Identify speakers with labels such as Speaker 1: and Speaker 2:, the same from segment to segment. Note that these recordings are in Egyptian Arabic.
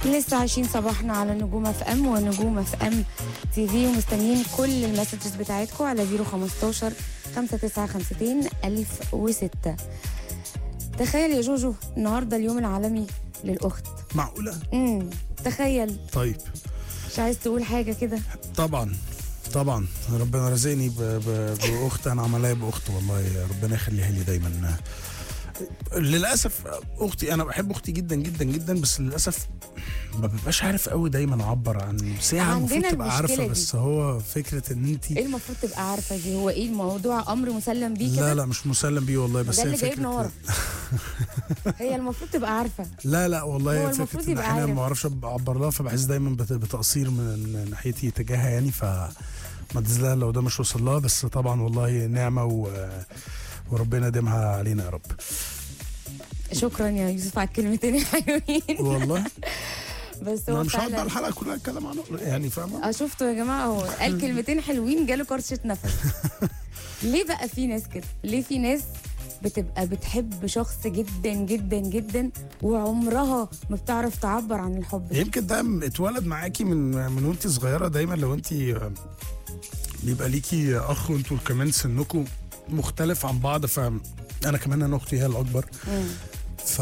Speaker 1: لسه عايشين صباحنا على نجوم اف ام ونجوم اف ام تي في ومستنيين كل المسجز بتاعتكم على 015 5952 1006 تخيل يا جوجو النهارده اليوم العالمي للاخت
Speaker 2: معقولة؟
Speaker 1: امم تخيل
Speaker 2: طيب
Speaker 1: مش عايز تقول حاجه كده
Speaker 2: طبعا طبعا ربنا رزقني ب- ب- باخت انا عملها باخت والله ربنا يخليها لي دايما للاسف اختي انا بحب اختي جدا جدا جدا بس للاسف ما ببقاش عارف قوي دايما اعبر عن بس هي المفروض
Speaker 1: عندنا
Speaker 2: تبقى عارفه
Speaker 1: المشكلة دي.
Speaker 2: بس هو فكره ان انت
Speaker 1: ايه المفروض تبقى عارفه دي هو ايه الموضوع امر مسلم بيه كده
Speaker 2: لا لا مش مسلم بيه والله بس
Speaker 1: ده
Speaker 2: هي
Speaker 1: اللي جايبنا ورا
Speaker 2: فكره
Speaker 1: هي المفروض تبقى عارفه
Speaker 2: لا لا
Speaker 1: هو
Speaker 2: والله هي
Speaker 1: المفروض
Speaker 2: فكره ان
Speaker 1: يبقى
Speaker 2: احيانا
Speaker 1: عارف.
Speaker 2: ما بعرفش اعبر لها فبحس دايما بت- بتقصير من ناحيتي تجاهها يعني ف ما لها لو ده مش وصل لها بس طبعا والله نعمه و... وربنا يديمها علينا يا رب
Speaker 1: شكرا يا يوسف على الكلمتين الحلوين
Speaker 2: والله
Speaker 1: بس
Speaker 2: انا
Speaker 1: هو
Speaker 2: مش هقعد بقى
Speaker 1: فعلا
Speaker 2: الحلقه كلها اتكلم عنه يعني فاهمه
Speaker 1: اه شفتوا يا جماعه هو قال كلمتين حلوين جاله كرشه نفس ليه بقى في ناس كده ليه في ناس بتبقى بتحب شخص جدا جدا جدا وعمرها ما بتعرف تعبر عن الحب ده
Speaker 2: يمكن ده اتولد معاكي من من وانت صغيره دايما لو انت بيبقى ليكي اخ وانتوا كمان سنكم مختلف عن بعض فانا كمان انا اختي هي الاكبر
Speaker 1: مم.
Speaker 2: ف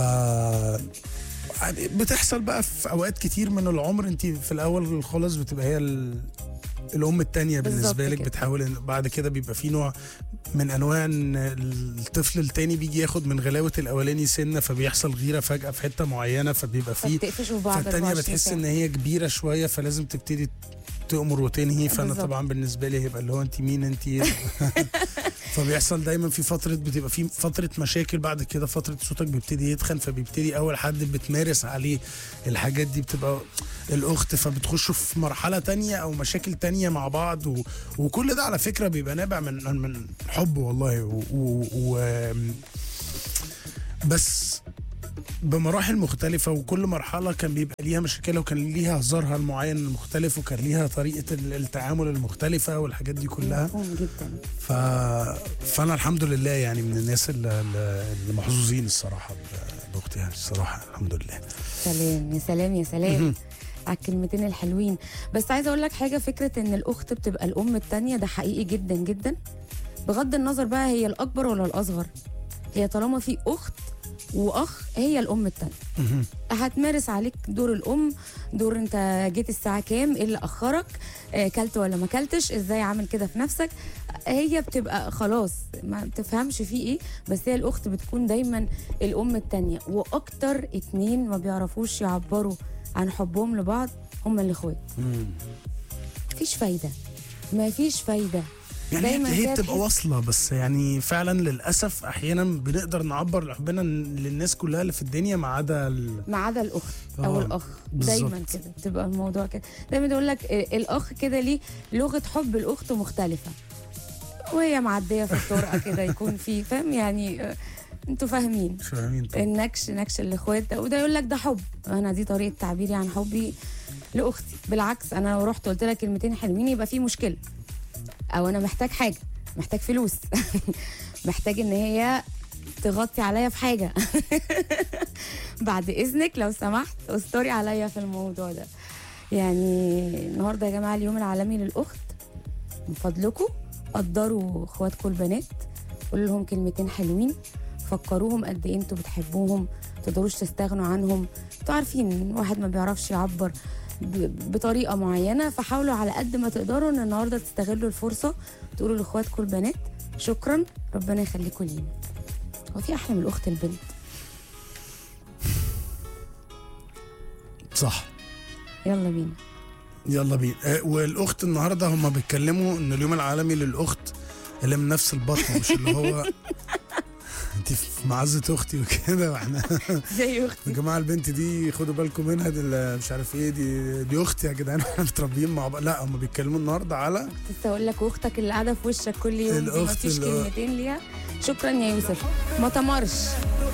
Speaker 2: بتحصل بقى في اوقات كتير من العمر انت في الاول خالص بتبقى هي ال... الام التانية
Speaker 1: بالظبط
Speaker 2: بالنسبه لك
Speaker 1: كده.
Speaker 2: بتحاول إن- بعد كده بيبقى في نوع من انواع ان الطفل التاني بيجي ياخد من غلاوه الاولاني سنه فبيحصل غيره فجاه في حته معينه فبيبقى في
Speaker 1: فبتقفشوا في بعض
Speaker 2: فالتانية
Speaker 1: 24
Speaker 2: بتحس
Speaker 1: ساعة.
Speaker 2: ان هي كبيره شويه فلازم تبتدي تأمر وتنهي فانا
Speaker 1: بالظبط.
Speaker 2: طبعا بالنسبه لي هيبقى اللي هو انت مين انت فبيحصل دايما في فتره بتبقى في فتره مشاكل بعد كده فتره صوتك بيبتدي يتخن فبيبتدي اول حد بتمارس عليه الحاجات دي بتبقى الاخت فبتخشوا في مرحله تانية او مشاكل تانية مع بعض و... وكل ده على فكره بيبقى نابع من من حب والله و... و... و... بس بمراحل مختلفة وكل مرحلة كان بيبقى ليها مشاكلها وكان ليها هزارها المعين المختلف وكان ليها طريقة ال- التعامل المختلفة والحاجات دي كلها
Speaker 1: مفهوم جدا
Speaker 2: ف... فأنا الحمد لله يعني من الناس اللي, اللي محظوظين الصراحة ب- بأختي يعني الصراحة الحمد لله
Speaker 1: سلام يا سلام يا سلام على الكلمتين الحلوين بس عايزه اقول لك حاجه فكره ان الاخت بتبقى الام التانية ده حقيقي جدا جدا بغض النظر بقى هي الاكبر ولا الاصغر هي طالما في اخت واخ هي الام التانية هتمارس عليك دور الام دور انت جيت الساعه كام ايه اللي اخرك آه، كلت ولا ما كلتش ازاي عامل كده في نفسك هي بتبقى خلاص ما بتفهمش فيه ايه بس هي الاخت بتكون دايما الام التانية واكتر اتنين ما بيعرفوش يعبروا عن حبهم لبعض هما الاخوات مفيش فايده مفيش فايده
Speaker 2: يعني
Speaker 1: دايما
Speaker 2: هي
Speaker 1: كده
Speaker 2: بتبقى
Speaker 1: تحس-
Speaker 2: واصلة بس يعني فعلا للأسف أحيانا بنقدر نعبر لحبنا للناس كلها اللي في الدنيا ما عدا ال...
Speaker 1: ما عدا الاخت او
Speaker 2: آه،
Speaker 1: الاخ
Speaker 2: بالظبط.
Speaker 1: دايما كده بتبقى الموضوع كده دايما يقول لك آه، الاخ كده ليه لغه حب الاخت مختلفه وهي معديه في الطرقه كده يكون في فاهم يعني آه، انتوا فاهمين
Speaker 2: مش فاهمين طبعا.
Speaker 1: النكش نكش الاخوات ده وده يقول لك ده حب انا دي طريقه تعبيري عن حبي لاختي بالعكس انا لو رحت قلت لها كلمتين حلوين يبقى في مشكله او انا محتاج حاجه محتاج فلوس محتاج ان هي تغطي عليا في حاجه بعد اذنك لو سمحت استوري عليا في الموضوع ده يعني النهارده يا جماعه اليوم العالمي للاخت من فضلكم قدروا اخواتكم البنات قولوا لهم كلمتين حلوين فكروهم قد ايه انتوا بتحبوهم تقدروش تستغنوا عنهم انتوا عارفين إن الواحد ما بيعرفش يعبر ب- بطريقه معينه فحاولوا على قد ما تقدروا ان النهارده تستغلوا الفرصه تقولوا لاخواتكم البنات شكرا ربنا يخليكم لينا هو في احلى من الاخت البنت
Speaker 2: صح
Speaker 1: يلا بينا
Speaker 2: يلا بينا آه، والاخت النهارده هم بيتكلموا ان اليوم العالمي للاخت اللي من نفس البطن مش اللي هو انت في معزه اختي وكده واحنا
Speaker 1: زي
Speaker 2: يا
Speaker 1: اختي
Speaker 2: جماعه البنت دي خدوا بالكم منها دي اللي مش عارف ايه دي دي اختي يا جدعان احنا متربيين مع بعض لا هم بيتكلموا النهارده على
Speaker 1: لسه اقول لك واختك اللي قاعده في وشك كل يوم دي
Speaker 2: الأخت
Speaker 1: مفيش
Speaker 2: اللي هو-
Speaker 1: كلمتين ليها شكرا يا يوسف ما تمرش